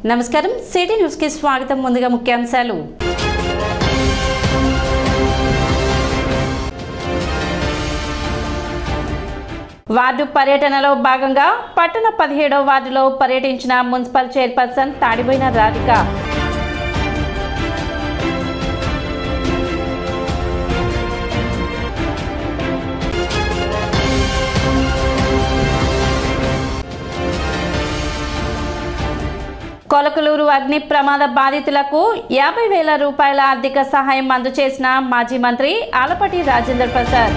నమస్కారం city news కి స్వాగతం ముందుగా ముఖ్యాంశాలు వార్డు పర్యటనలో భాగంగా పట్టణ పదిహేడవ వార్డులో పర్యటించిన మున్సిపల్ చైర్పర్సన్ తాడిపోయిన రాధిక కొలకలూరు అగ్ని ప్రమాద బాధితులకు యాభై వేల రూపాయల ఆర్థిక సహాయం అందజేసిన మాజీ మంత్రి ఆలపటి రాజేంద్ర ప్రసాద్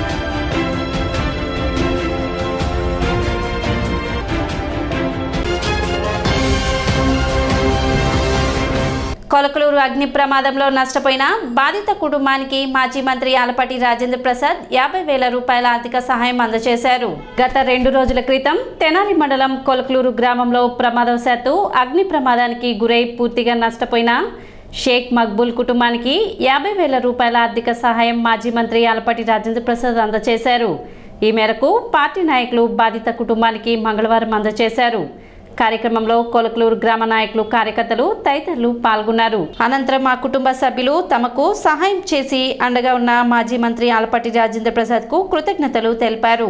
కొలకలూరు అగ్ని ప్రమాదంలో నష్టపోయిన బాధిత కుటుంబానికి మాజీ మంత్రి ఆలపాటి రాజేంద్ర ప్రసాద్ యాభై వేల రూపాయల ఆర్థిక సహాయం అందజేశారు గత రెండు రోజుల క్రితం తెనాలి మండలం కొలకలూరు గ్రామంలో ప్రమాదవశాత్తు అగ్ని ప్రమాదానికి గురై పూర్తిగా నష్టపోయిన షేక్ మక్బూల్ కుటుంబానికి యాభై వేల రూపాయల ఆర్థిక సహాయం మాజీ మంత్రి ఆలపాటి రాజేంద్ర ప్రసాద్ అందజేశారు ఈ మేరకు పార్టీ నాయకులు బాధిత కుటుంబానికి మంగళవారం అందజేశారు కార్యక్రమంలో కొలకలూరు గ్రామ నాయకులు కార్యకర్తలు తదితరులు పాల్గొన్నారు అనంతరం ఆ కుటుంబ సభ్యులు తమకు సహాయం చేసి అండగా ఉన్న మాజీ మంత్రి ఆలపాటి రాజేంద్ర ప్రసాద్ కు కృతజ్ఞతలు తెలిపారు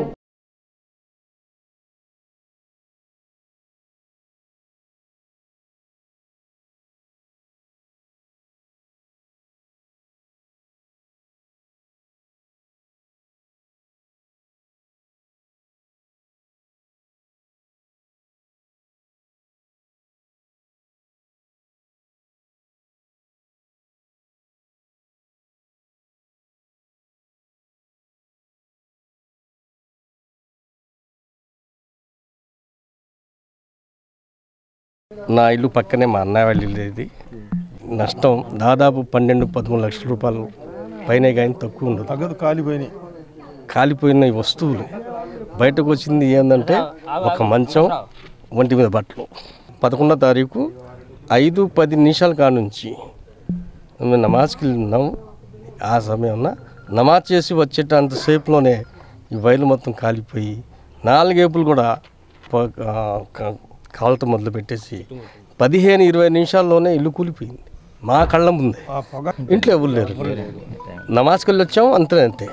నా ఇల్లు పక్కనే మా అన్నయ్య వాళ్ళ ఇల్లు ఇది నష్టం దాదాపు పన్నెండు పదమూడు లక్షల రూపాయలు పైన కానీ తక్కువ ఉండదు తగ్గదు కాలిపోయినాయి కాలిపోయిన ఈ వస్తువులు బయటకు వచ్చింది ఏంటంటే ఒక మంచం ఒంటి మీద బట్టలు పదకొండో తారీఖు ఐదు పది నిమిషాల కాడ నుంచి మేము నమాజ్కి ఉన్నాము ఆ సమయంలో నమాజ్ చేసి వచ్చేటంతసేపులోనే ఈ వైర్లు మొత్తం కాలిపోయి నాలుగేపులు కూడా ప- ఆ, క- కాలతో మొదలు పెట్టేసి పదిహేను ఇరవై నిమిషాల్లోనే ఇల్లు కూలిపోయింది మా కళ్ళ ముందే ఆ పొగ ఇంట్లో ఎవరు లేరు నమాజ్కి వెళ్ళి వచ్చాము అంతే అంతే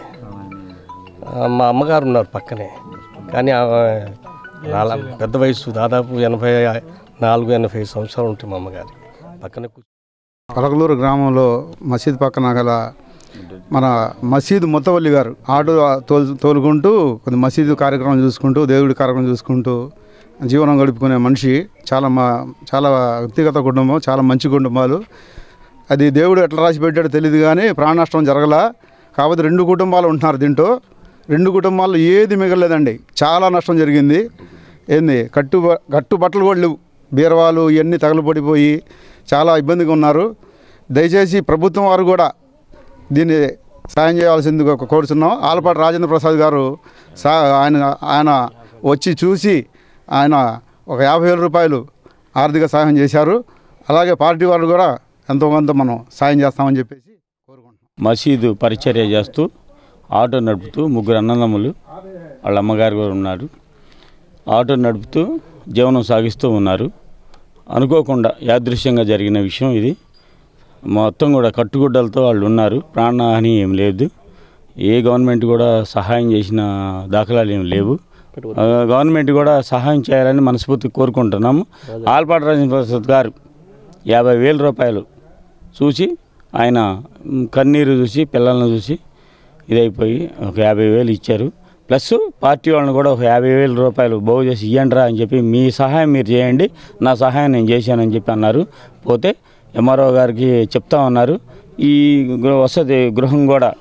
ఆ, మా అమ్మగారు ఉన్నారు పక్కనే కానీ ఆమె చాలా పెద్ద వయసు దాదాపు ఎనభై నాలుగు ఎనభై సంవత్సరాలు ఉంటాయి మా అమ్మగారి పక్కనే కూర్చో కలకలూరు గ్రామంలో మసీద్ పక్కన గల మన మసీదు ముత్తవల్లి గారు ఆటో తోలు తోలుకుంటూ కొద్ది మసీదు కార్యక్రమం చూసుకుంటూ దేవుడి కార్యక్రమం చూసుకుంటూ జీవనం గడుపుకునే మనిషి చాలా మా చాలా వ్యక్తిగత కుటుంబం చాలా మంచి కుటుంబాలు అది దేవుడు ఎట్లా రాసి పెట్టాడో తెలియదు కానీ ప్రాణ నష్టం జరగలా కాకపోతే రెండు కుటుంబాలు ఉంటున్నారు దీంట్లో రెండు కుటుంబాల్లో ఏది మిగలలేదండి చాలా నష్టం జరిగింది ఏంది కట్టు బ- కట్టు బట్టలు కూడా లేవు బీరవాలు ఇవన్నీ తగలపడిపోయి చాలా ఇబ్బందిగా ఉన్నారు దయచేసి ప్రభుత్వం వారు కూడా దీన్ని సాయం చేయాల్సిందిగా కోరుతున్నాం ఆలపాటి రాజేంద్ర ప్రసాద్ గారు సా ఆయన ఆయన వచ్చి చూసి ఆయన ఒక యాభై వేల రూపాయలు ఆర్థిక సహాయం చేశారు అలాగే పార్టీ వారు కూడా ఎంతో కొంత మనం సాయం చేస్తామని చెప్పేసి కోరుకుంటున్నాం మసీదు పరిచర్య చేస్తూ ఆటో నడుపుతూ ముగ్గురు అన్నదమ్ములు వాళ్ళ అమ్మగారు కూడా ఉన్నారు ఆటో నడుపుతూ జీవనం సాగిస్తూ ఉన్నారు అనుకోకుండా యాదృశ్యంగా జరిగిన విషయం ఇది మొత్తం కూడా కట్టుగుడ్డలతో వాళ్ళు ఉన్నారు ప్రాణహాని ఏం లేదు ఏ గవర్నమెంట్ కూడా సహాయం చేసిన దాఖలాలు ఏం లేవు ఆ, గవర్నమెంట్ కూడా సహాయం చేయాలని మనస్ఫూర్తి కోరుకుంటున్నాము ఆల్పాటి రాజేంద్ర ప్రసాద్ గారు యాభై వేల రూపాయలు చూసి ఆయన మ్, కన్నీరు చూసి పిల్లల్ని చూసి ఇదైపోయి ఒక యాభై వేలు ఇచ్చారు ప్లస్ పార్టీ వాళ్ళని కూడా ఒక యాభై వేల రూపాయలు బాగు చేసి ఇవ్వండిరా అని చెప్పి మీ సహాయం మీరు చేయండి నా సహాయం నేను చేశానని చెప్పి అన్నారు పోతే ఎంఆర్ఓ గారికి చెప్తా ఉన్నారు ఈ గృహ వసతి గృహం కూడా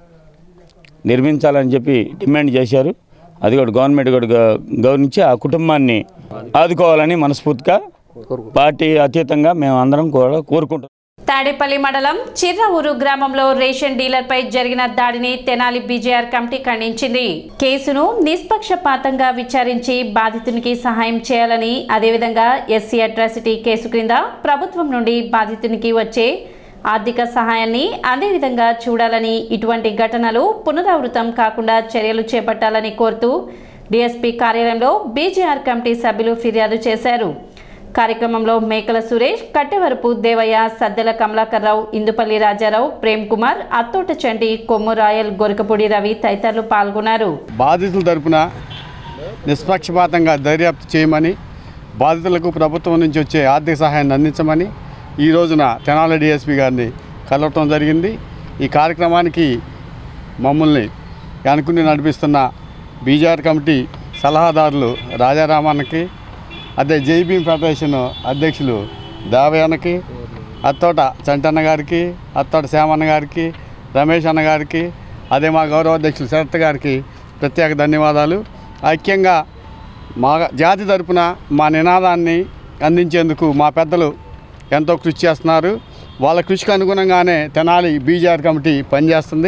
నిర్మించాలని చెప్పి డిమాండ్ చేశారు అది కూడా గవర్నమెంట్ కూడా గ- గౌరవించి ఆ కుటుంబాన్ని ఆదుకోవాలని మనస్ఫూర్తిగా పార్టీ అతీతంగా మేము అందరం కూడా కోరుకుంటున్నాం తాడేపల్లి మండలం చిర్రవూరు గ్రామంలో రేషన్ డీలర్పై జరిగిన దాడిని తెనాలి బీజేఆర్ కమిటీ ఖండించింది కేసును నిష్పక్షపాతంగా విచారించి బాధితునికి సహాయం చేయాలని అదేవిధంగా ఎస్సీ అట్రాసిటీ కేసు క్రింద ప్రభుత్వం నుండి బాధితునికి వచ్చే ఆర్థిక సహాయాన్ని అదేవిధంగా చూడాలని ఇటువంటి ఘటనలు పునరావృతం కాకుండా చర్యలు చేపట్టాలని కోరుతూ డీఎస్పీ కార్యాలయంలో బీజేఆర్ కమిటీ సభ్యులు ఫిర్యాదు చేశారు కార్యక్రమంలో మేకల సురేష్ కట్టెవరపు దేవయ్య సద్దెల కమలాకర్రావు ఇందుపల్లి రాజారావు ప్రేమ్ కుమార్ అత్తోట చంటి కొమ్ము రాయల్ గొరకపూడి రవి తదితరులు పాల్గొన్నారు బాధితుల తరపున నిష్పక్షపాతంగా దర్యాప్తు చేయమని బాధితులకు ప్రభుత్వం నుంచి వచ్చే ఆర్థిక సహాయాన్ని అందించమని ఈ రోజున తెనాలి డిఎస్పి గారిని కలవటం జరిగింది ఈ కార్యక్రమానికి మమ్మల్ని అనుకుని నడిపిస్తున్న బీజార్ కమిటీ సలహాదారులు రాజారామన్నకి అదే జైబీం ఫెడరేషన్ అధ్యక్షులు దావయ్యన్నకి అత్తోట చంటన్న గారికి అత్తోట శ్యామన్న గారికి రమేష్ అన్న గారికి అదే మా గౌరవ అధ్యక్షులు శరత్ గారికి ప్రత్యేక ధన్యవాదాలు ఐక్యంగా మా జాతి తరపున మా నినాదాన్ని అందించేందుకు మా పెద్దలు ఎంతో కృషి చేస్తున్నారు వాళ్ళ కృషికి అనుగుణంగానే తెనాలి బీజేఆర్ కమిటీ పనిచేస్తుంది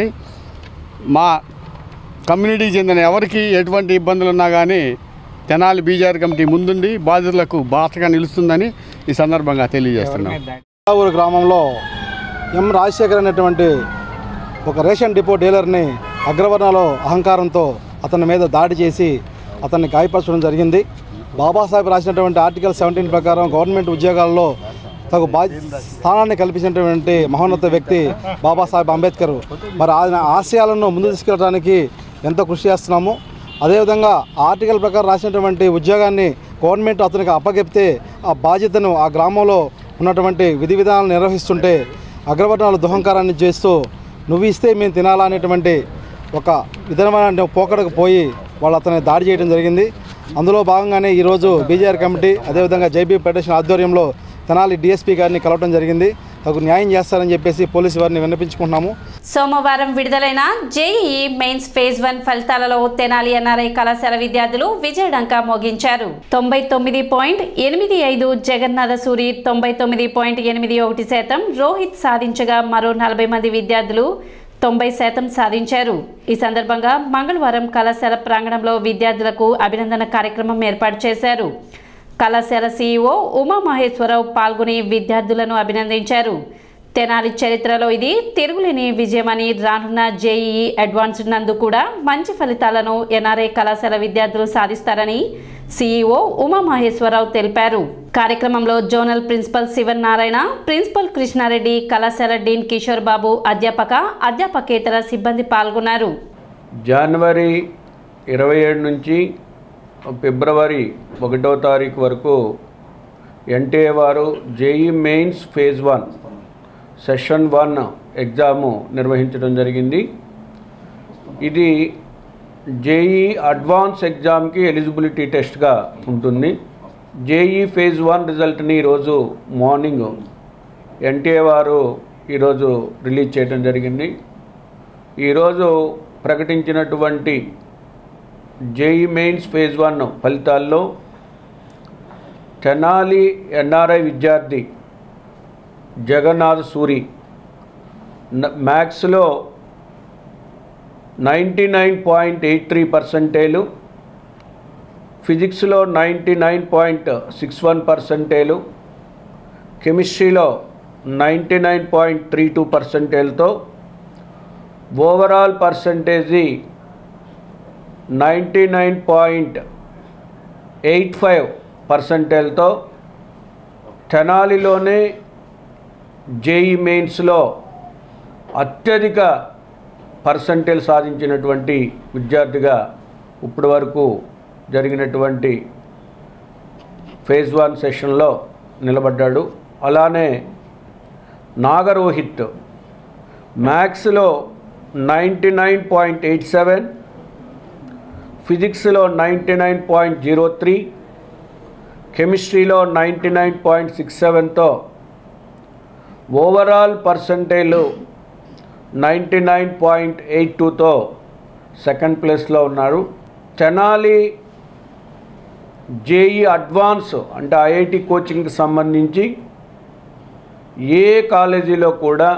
మా కమ్యూనిటీకి చెందిన ఎవరికి ఎటువంటి ఇబ్బందులు ఉన్నా కానీ తెనాలి బీజేఆర్ కమిటీ ముందుండి బాధితులకు బాసగా నిలుస్తుందని ఈ సందర్భంగా తెలియజేస్తున్నాం ఊరు గ్రామంలో ఎం రాజశేఖర్ అనేటువంటి ఒక రేషన్ డిపో డీలర్ని అగ్రవర్ణాలో అహంకారంతో అతని మీద దాడి చేసి అతన్ని గాయపరచడం జరిగింది బాబాసాహెబ్ రాసినటువంటి ఆర్టికల్ సెవెంటీన్ ప్రకారం గవర్నమెంట్ ఉద్యోగాల్లో తగు బా స్థానాన్ని కల్పించినటువంటి మహోన్నత వ్యక్తి బాబాసాహెబ్ అంబేద్కర్ మరి ఆయన ఆశయాలను ముందు తీసుకెళ్ళడానికి ఎంతో కృషి చేస్తున్నాము అదేవిధంగా ఆ ఆర్టికల్ ప్రకారం రాసినటువంటి ఉద్యోగాన్ని గవర్నమెంట్ అతనికి అప్పగెప్తే ఆ బాధ్యతను ఆ గ్రామంలో ఉన్నటువంటి విధి విధానాలు నిర్వహిస్తుంటే అగ్రవర్ణాలు దుహంకారాన్ని చేస్తూ నువ్వు ఇస్తే మేము తినాలా అనేటువంటి ఒక విధమైన పోకడకు పోయి వాళ్ళు అతన్ని దాడి చేయడం జరిగింది అందులో భాగంగానే ఈరోజు బీజేఆర్ కమిటీ అదేవిధంగా జైబీ ఫెడరేషన్ ఆధ్వర్యంలో తెనాలి డిఎస్పీ గారిని కలవడం జరిగింది తగు న్యాయం చేస్తారని చెప్పేసి పోలీసు వారిని విన్నపించుకుంటున్నాము సోమవారం విడుదలైన జేఈఈ మెయిన్స్ ఫేజ్ వన్ ఫలితాలలో తెనాలి ఎన్ఆర్ఐ కళాశాల విద్యార్థులు విజయడంకా మోగించారు తొంభై తొమ్మిది పాయింట్ ఎనిమిది ఐదు జగన్నాథ సూరి తొంభై తొమ్మిది పాయింట్ ఎనిమిది ఒకటి శాతం రోహిత్ సాధించగా మరో నలభై మంది విద్యార్థులు తొంభై శాతం సాధించారు ఈ సందర్భంగా మంగళవారం కళాశాల ప్రాంగణంలో విద్యార్థులకు అభినందన కార్యక్రమం ఏర్పాటు చేశారు కళాశాల సీఈఓ ఉమామహేశ్వరరావు పాల్గొని విద్యార్థులను అభినందించారు తెనాలి చరిత్రలో ఇది తిరుగులేని విజయమని రానున్న జేఈఈ అడ్వాన్స్డ్ నందు కూడా మంచి ఫలితాలను ఎన్ఆర్ఐ కళాశాల విద్యార్థులు సాధిస్తారని సీఈఓ ఉమామహేశ్వరరావు తెలిపారు కార్యక్రమంలో zonal principal Sivan Narayana principal Krishnareddy కళాశాల డీన్ కిషోర్ బాబు అధ్యాపక అధ్యాపకేతర సిబ్బంది పాల్గొన్నారు జనవరి ఇరవై ఏడు నుంచి ఫిబ్రవరి ఒకటో తారీఖు వరకు ఎన్టీఏ వారు JEE mains phase one session one exam నిర్వహించడం జరిగింది ఇది జేఈ అడ్వాన్స్ ఎగ్జామ్కి ఎలిజిబిలిటీ టెస్ట్గా ఉంటుంది జేఈ ఫేజ్ వన్ రిజల్ట్ని ఈరోజు మార్నింగ్ ఎన్టీఏ వారు ఈరోజు రిలీజ్ చేయడం జరిగింది ఈరోజు ప్రకటించినటువంటి జేఈ మెయిన్స్ ఫేజ్ వన్ ఫలితాల్లో తెనాలి ఎన్ఆర్ఐ విద్యార్థి జగన్నాథ్ సూరి న- మ్యాథ్స్లో ninety nine point eight three పర్సెంటేలు ఫిజిక్స్లో ninety nine point six one పర్సెంటేలు కెమిస్ట్రీలో ninety nine point three two పర్సెంటేల్తో overall percentage ninety nine point eight five పర్సెంటేల్తో తెనాలిలోనే జేఈ మెయిన్స్లో అత్యధిక పర్సంటేజ్ సాధించినటువంటి విద్యార్థిగా ఇప్పటి వరకు జరిగినటువంటి ఫేజ్ వన్ సెషన్లో నిలబడ్డాడు అలానే నాగరోహిత్ మ్యాథ్స్లో ninety nine point eight seven ఫిజిక్స్లో ninety nine point zero three కెమిస్ట్రీలో నైంటీ నైన్ పాయింట్ సిక్స్ సెవెన్తో overall percentage ninety nine point eight టూతో సెకండ్ ప్లేస్లో ఉన్నారు తెనాలి జేఈ అడ్వాన్స్ అంటే ఐఐటి కోచింగ్కి సంబంధించి ఏ కాలేజీలో కూడా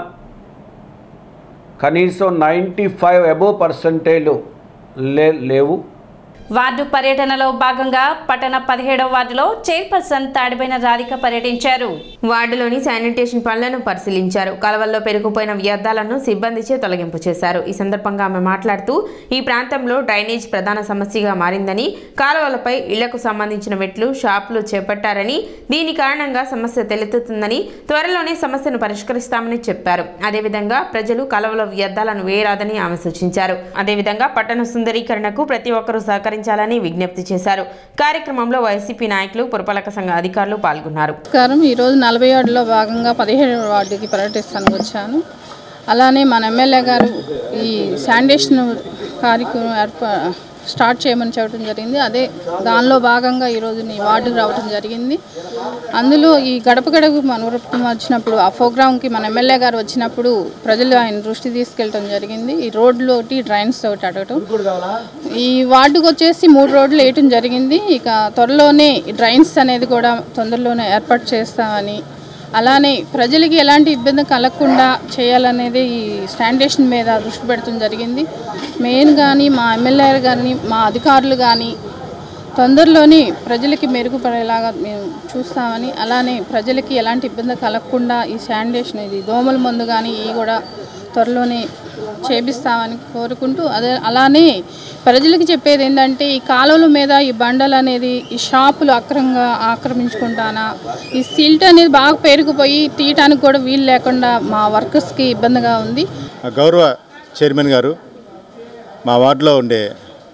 కనీసం నైంటీ ఫైవ్ అబోవ్ పర్సంటేజ్ లే లేవు వార్డు పర్యటనలో భాగంగా పట్టణ పదిహేడవ వార్డులో చైర్పర్సన్ తాడిపోయిన రాధిక పర్యటించారు వార్డులోని శానిటేషన్ పనులను పరిశీలించారు కాలువల్లో పెరిగిపోయిన వ్యర్థాలను సిబ్బందిచే తొలగింపు చేశారు ఈ సందర్భంగా ఆమె మాట్లాడుతూ ఈ ప్రాంతంలో డ్రైనేజ్ ప్రధాన సమస్యగా మారిందని కాలువలపై ఇళ్లకు సంబంధించిన మెట్లు షాపులు చేపట్టారని దీని కారణంగా సమస్య తలెత్తుతుందని త్వరలోనే సమస్యను పరిష్కరిస్తామని చెప్పారు అదేవిధంగా ప్రజలు కాలువలో వ్యర్థాలను వేయరాదని ఆమె సూచించారు అదేవిధంగా పట్టణ సుందరీకరణకు ప్రతి ఒక్కరూ సహకరించాలని విజ్ఞప్తి చేశారు కార్యక్రమంలో వైసీపీ నాయకులు పురపాలక సంఘ అధికారులు పాల్గొన్నారు నమస్కారం ఈరోజు నలభై వార్డులో భాగంగా పదిహేడు వార్డుకి పర్యటిస్తానికి వచ్చాను అలానే మన ఎమ్మెల్యే గారు ఈ శానిటేషన్ కార్యక్రమం ఏర్పా స్టార్ట్ చేయమని చెప్పడం జరిగింది అదే దానిలో భాగంగా ఈరోజు నీ వార్డుకు రావడం జరిగింది అందులో ఈ గడప గడప మనవరత్వం వచ్చినప్పుడు ఆ ప్రోగ్రామ్కి మన ఎమ్మెల్యే గారు వచ్చినప్పుడు ప్రజలు ఆయన దృష్టి తీసుకెళ్ళడం జరిగింది ఈ రోడ్లు ఒకటి డ్రైన్స్ ఒకటి అడగటం ఈ వార్డుకు వచ్చేసి మూడు రోడ్లు వేయటం జరిగింది ఇక త్వరలోనే ఈ డ్రైన్స్ అనేది కూడా తొందరలోనే ఏర్పాటు చేస్తామని అలానే ప్రజలకి ఎలాంటి ఇబ్బంది కలగకుండా చేయాలనేది ఈ స్టాండేషన్ మీద దృష్టి పెడటం జరిగింది మెయిన్ కానీ మా ఎమ్మెల్యే కానీ మా అధికారులు కానీ తొందరలోనే ప్రజలకి మెరుగుపడేలాగా మేము చూస్తామని అలానే ప్రజలకి ఎలాంటి ఇబ్బంది కలగకుండా ఈ శానిటేషన్ ఇది దోమల మందు కానీ ఇవి కూడా త్వరలోనే చేపిస్తామని కోరుకుంటూ అదే అలానే ప్రజలకు చెప్పేది ఏంటంటే ఈ కాలువల మీద ఈ బండలు అనేది ఈ షాపులు అక్రంగా ఆక్రమించుకుంటానా ఈ సిల్ట్ అనేది బాగా పెరిగిపోయి తీయటానికి కూడా వీలు లేకుండా మా వర్కర్స్కి ఇబ్బందిగా ఉంది గౌరవ చైర్మన్ గారు మా వార్డులో ఉండే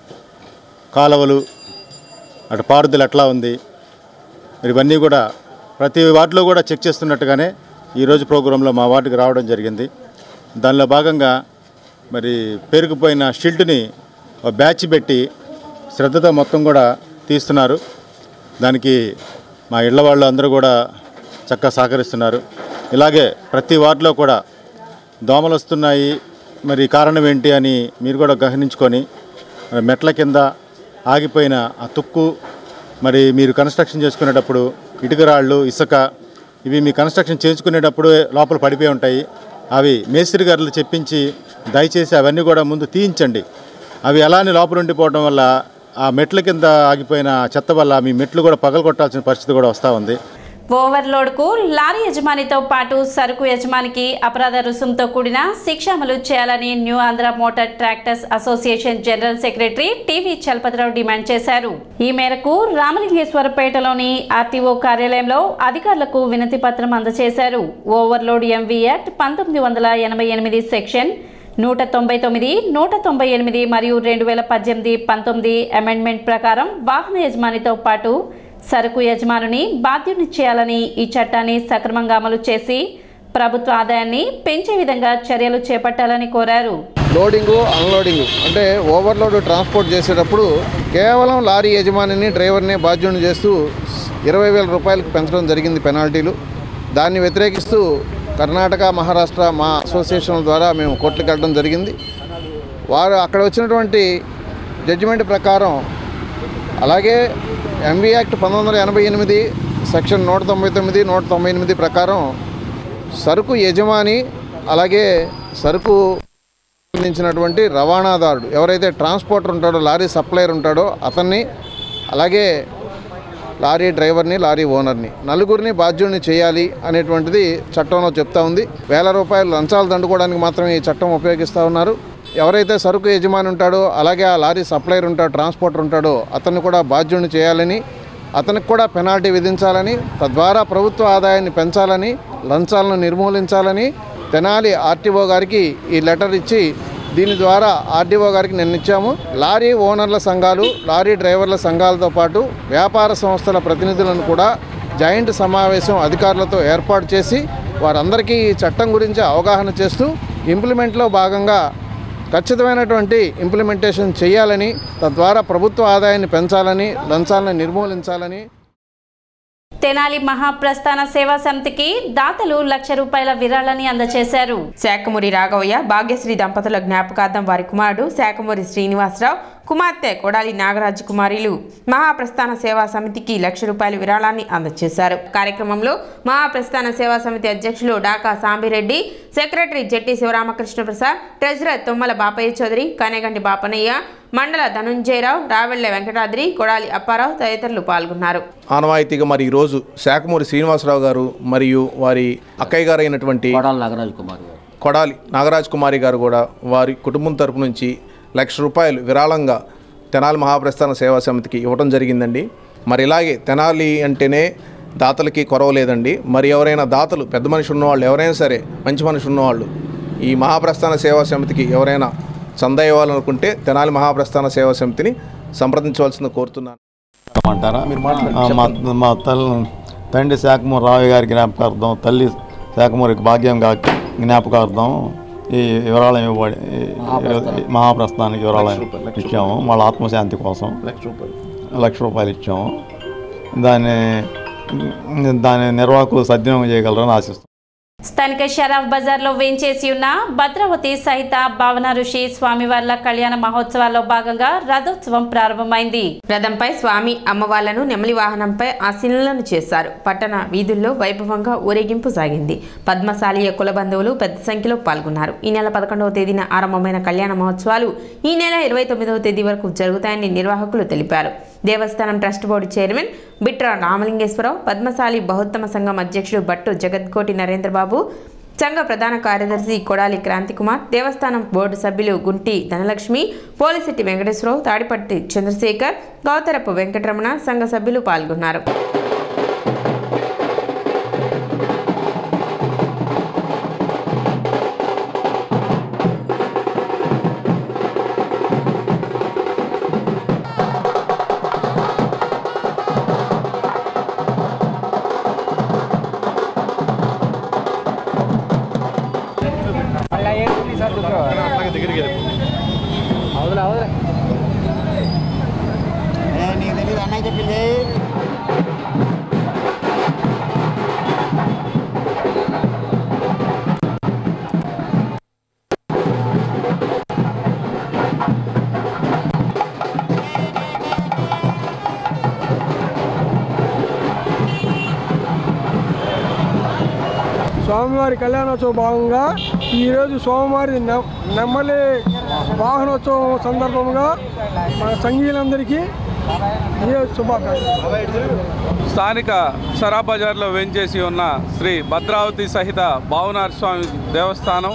కాలువలు అటు పారుదల ఎట్లా ఉంది మరి ఇవన్నీ కూడా ప్రతి వార్డులో కూడా చెక్ చేస్తున్నట్టుగానే ఈరోజు ప్రోగ్రాంలో మా వార్డుకి రావడం జరిగింది దానిలో భాగంగా మరి పేరుకుపోయిన షిల్ట్ని ఒక బ్యాచ్ పెట్టి శ్రద్ధతో మొత్తం కూడా తీస్తున్నారు దానికి మా ఇళ్ల వాళ్ళు అందరూ కూడా చక్కగా సహకరిస్తున్నారు ఇలాగే ప్రతి వార్డులో కూడా దోమలు వస్తున్నాయి మరి కారణం ఏంటి అని మీరు కూడా గమనించుకొని మరి మెట్ల కింద ఆగిపోయిన ఆ తుక్కు మరి మీరు కన్స్ట్రక్షన్ చేసుకునేటప్పుడు ఇటుకరాళ్ళు ఇసుక ఇవి మీ కన్స్ట్రక్షన్ చేసుకునేటప్పుడు లోపల పడిపోయి ఉంటాయి అవి మేస్త్రి గారులు చెప్పించి దయచేసి అవన్నీ కూడా ముందు తీయించండి అవి అలానే లోపల ఉండిపోవడం వల్ల ఆ మెట్ల కింద ఆగిపోయిన చెత్త వల్ల మీ మెట్లు కూడా పగలగొట్టాల్సిన పరిస్థితి కూడా వస్తూ ఉంది ఓవర్లోడ్కు లారీ యజమానితో పాటు సరుకు యజమానికి అపరాధ రుసుంతో కూడిన శిక్ష అమలు చేయాలని new Andhra motor tractors association general secretary TV Chalapathirao demand చేశారు ఈ మేరకు రామలింగేశ్వరపేటలోని ఆర్టీఓ కార్యాలయంలో అధికారులకు వినతి పత్రం అందజేశారు ఓవర్లోడ్ ఎంవీ యాక్ట్ పంతొమ్మిది వందల ఎనభై ఎనిమిది సెక్షన్ నూట తొంభై తొమ్మిది నూట తొంభై ఎనిమిది మరియు రెండు వేల పద్దెనిమిది పంతొమ్మిది అమెండ్మెంట్ ప్రకారం వాహన యజమానితో పాటు సరుకు యజమానుని బాధ్యుని చేయాలని ఈ చట్టాన్ని సక్రమంగా అమలు చేసి ప్రభుత్వ ఆదాయాన్ని పెంచే విధంగా చర్యలు చేపట్టాలని కోరారు లోడింగు అన్లోడింగు అంటే ఓవర్లోడ్ ట్రాన్స్పోర్ట్ చేసేటప్పుడు కేవలం లారీ యజమానిని డ్రైవర్ని బాధ్యుని చేస్తూ ఇరవై వేల రూపాయలకు పెంచడం జరిగింది పెనాల్టీలు దాన్ని వ్యతిరేకిస్తూ కర్ణాటక మహారాష్ట్ర మా అసోసియేషన్ల ద్వారా మేము కోర్టులకు వెళ్ళడం జరిగింది వారు అక్కడ వచ్చినటువంటి జడ్జిమెంట్ ప్రకారం అలాగే ఎంబీ యాక్ట్ పంతొమ్మిది వందల ఎనభై ఎనిమిది సెక్షన్ నూట తొంభై తొమ్మిది నూట తొంభై ఎనిమిది ప్రకారం సరుకు యజమాని అలాగే సరుకు సంబంధించినటువంటి రవాణాదారుడు ఎవరైతే ట్రాన్స్పోర్టర్ ఉంటాడో లారీ సప్లయర్ ఉంటాడో అతన్ని అలాగే లారీ డ్రైవర్ని లారీ ఓనర్ని నలుగురిని బాధ్యుడిని చేయాలి అనేటువంటిది చట్టంలో చెప్తా ఉంది వేల రూపాయలు లంచాలు దండుకోవడానికి మాత్రమే ఈ చట్టం ఉపయోగిస్తూ ఉన్నారు ఎవరైతే సరుకు యజమాని ఉంటాడో అలాగే ఆ లారీ సప్లయర్ ఉంటాడో ట్రాన్స్పోర్టర్ ఉంటాడో అతన్ని కూడా బాధ్యుడిని చేయాలని అతనికి కూడా పెనాల్టీ విధించాలని తద్వారా ప్రభుత్వ ఆదాయాన్ని పెంచాలని లంచాలను నిర్మూలించాలని తెనాలి ఆర్టీఓ గారికి ఈ లెటర్ ఇచ్చి దీని ద్వారా ఆర్డీఓ గారికి నిన్న ఇచ్చాము లారీ ఓనర్ల సంఘాలు లారీ డ్రైవర్ల సంఘాలతో పాటు వ్యాపార సంస్థల ప్రతినిధులను కూడా జాయింట్ సమావేశం అధికారులతో ఏర్పాటు చేసి వారందరికీ ఈ చట్టం గురించి అవగాహన చేస్తూ ఇంప్లిమెంట్లో భాగంగా ఖచ్చితమైనటువంటి ఇంప్లిమెంటేషన్ చేయాలని తద్వారా ప్రభుత్వ ఆదాయాన్ని పెంచాలని లంచాలను నిర్మూలించాలని తెనాలి మహాప్రస్థాన సేవా సమితికి దాతలు లక్ష రూపాయల విరాళాన్ని అందజేశారు శాఖమూరి రాఘవయ్య భాగ్యశ్రీ దంపతుల జ్ఞాపకార్థం వారి కుమారుడు శాఖమూరి శ్రీనివాసరావు కుమార్తె కొడాలి నాగరాజు కుమారిలు మహాప్రస్థాన సేవా సమితికి లక్ష రూపాయల విరాళాన్ని అందజేశారు కార్యక్రమంలో మహాప్రస్థాన సేవా సమితి అధ్యక్షులు డాకా సాంబిరెడ్డి సెక్రటరీ జట్టి శివరామకృష్ణ ప్రసాద్ ట్రెజరర్ తుమ్మల బాపయ్య చౌదరి కనేగంటి బాపనయ్య మండల ధనుంజయరావు రావెళ్ల వెంకటాద్రి కొడాలి అప్పారావు తదితరులు పాల్గొన్నారు ఆనవాయితీగా మరి ఈరోజు శాఖమూరి శ్రీనివాసరావు గారు మరియు వారి అక్కయ్య గారు అయినటువంటి నాగరాజ్ కుమార్ గారు కొడాలి నాగరాజ్ కుమారి గారు కూడా వారి కుటుంబం తరపు నుంచి లక్ష రూపాయలు విరాళంగా తెనాలి మహాప్రస్థాన సేవా సమితికి ఇవ్వడం జరిగిందండి మరి ఇలాగే తెనాలి అంటేనే దాతలకి కొరవ లేదండి మరి ఎవరైనా దాతలు పెద్ద మనిషి ఉన్నవాళ్ళు ఎవరైనా సరే మంచి మనిషి ఉన్నవాళ్ళు ఈ మహాప్రస్థాన సేవా సమితికి ఎవరైనా చందా ఇవ్వాలనుకుంటే తెనాలి మహాప్రస్థాన సేవా సమితిని సంప్రదించవలసింది కోరుతున్నాను అంటారా మీరు మాట్లాడండి, ఆ, మా చెప్పండి. మా తల్లి తండ్రి శాఖమూరి రావు గారి జ్ఞాపకార్థం తల్లి శాఖమూరికి భాగ్యం గా జ్ఞాపకార్థం ఈ వివరాలు ఇవ్వబడి ఈ- మహాప్రస్థానం. ఈ మహాప్రస్థానానికి వివరాలు లక్ష రూపాయలు, లక్ష ఇచ్చాము వాళ్ళ ఆత్మశాంతి కోసం లక్ష రూపాయలు లక్ష రూపాయలు ఇచ్చాము దాన్ని దాని నిర్వాహకులు సద్వినియోగం చేయగలరని ఆశిస్తున్నాం స్థానిక షరాఫ్ బజార్లో వేంచేసి ఉన్న భద్రావతి సహిత భావన ఋషి స్వామివార్ల కళ్యాణ మహోత్సవాల్లో భాగంగా రథోత్సవం ప్రారంభమైంది రథంపై స్వామి అమ్మవార్లను నెమలి వాహనంపై ఆశీనులను చేశారు పట్టణ వీధుల్లో వైభవంగా ఊరేగింపు సాగింది పద్మశాలీయ కుల బంధువులు పెద్ద సంఖ్యలో పాల్గొన్నారు ఈ నెల పదకొండవ తేదీన ఆరంభమైన కళ్యాణ మహోత్సవాలు ఈ నెల ఇరవై తొమ్మిదవ తేదీ వరకు జరుగుతాయని నిర్వాహకులు తెలిపారు దేవస్థానం trust board chairman Bitra Ramalingeswararao Padmasali బహుత్తమ సంఘం అధ్యక్షుడు భట్టు జగద్కోటి నరేంద్రబాబు సంఘ ప్రధాన కార్యదర్శి కొడాలి క్రాంతికుమార్ దేవస్థానం బోర్డు సభ్యులు గుంటి ధనలక్ష్మి పోలిశెట్టి వెంకటేశ్వరరావు తాడిపట్టి చంద్రశేఖర్ గౌతరపు వెంకటరమణ సంఘ సభ్యులు పాల్గొన్నారు స్వామివారి కళ్యాణోత్సవ భాగంగా ఈరోజు స్వామివారి నె- నెమ్మలి వాహనోత్సవం సందర్భంగా మన సంఘీయులందరికీ ఈ శుభాకాంక్షలు స్థానిక సరా బజార్లో వెంచేసి ఉన్న శ్రీ భద్రావతి సహిత భావనాథ స్వామి దేవస్థానం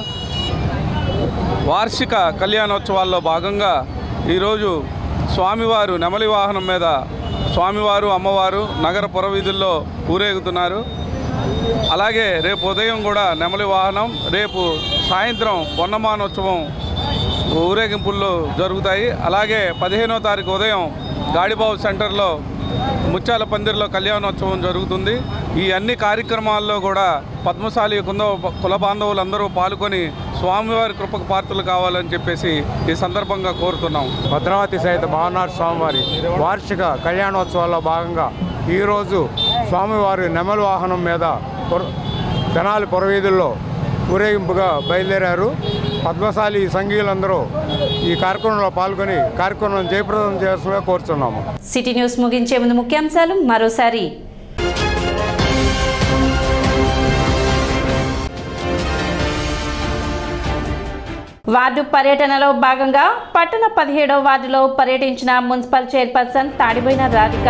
వార్షిక కళ్యాణోత్సవాల్లో భాగంగా ఈరోజు స్వామివారు నెమలి వాహనం మీద స్వామివారు అమ్మవారు నగర పురవీధుల్లో ఊరేగుతున్నారు అలాగే రేపు ఉదయం కూడా నెమలి వాహనం రేపు సాయంత్రం పొన్నమానోత్సవం ఊరేగింపుల్లో జరుగుతాయి అలాగే పదిహేనో తారీఖు ఉదయం గాడిబాబు సెంటర్లో ముత్యాల పందిరిలో కళ్యాణోత్సవం జరుగుతుంది ఈ అన్ని కార్యక్రమాల్లో కూడా పద్మశాలి కుంద కుల బాంధవులందరూ పాల్గొని స్వామివారి కృపకు పాత్రలు కావాలని చెప్పేసి ఈ సందర్భంగా కోరుతున్నాం భద్రావతి సహిత భావనాథ స్వామివారి వార్షిక కళ్యాణోత్సవాల్లో భాగంగా ఈరోజు స్వామివారి నెమలి వాహనం మీద పుర తెనాలి పురవీధుల్లో ఊరేగింపుగా బయలుదేరారు పద్మశాలి సంఘీయులందరూ ఈ కార్యక్రమంలో పాల్గొని కార్యక్రమం జయప్రదం చేయాల్సిందిగా కోరుతున్నాము సిటీ న్యూస్ ముగించే ముందు ముఖ్యాంశాలు మరోసారి వార్డు పర్యటనలో భాగంగా పట్టణ పదిహేడవ వార్డులో పర్యటించిన మున్సిపల్ చైర్పర్సన్ తాడిపోయిన రాధిక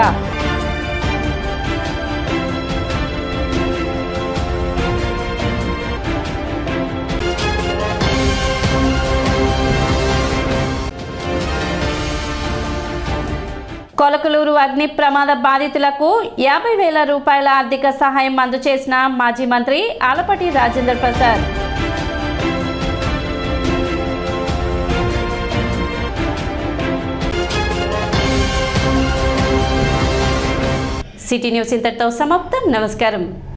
కొలకలూరు అగ్ని ప్రమాద బాధితులకు యాభై వేల రూపాయల ఆర్థిక సహాయం అందజేసిన మాజీ మంత్రి ఆలపటి రాజేంద్ర ప్రసాద్ సిటీ న్యూస్ ఇంతటితో సమాప్తం నమస్కారం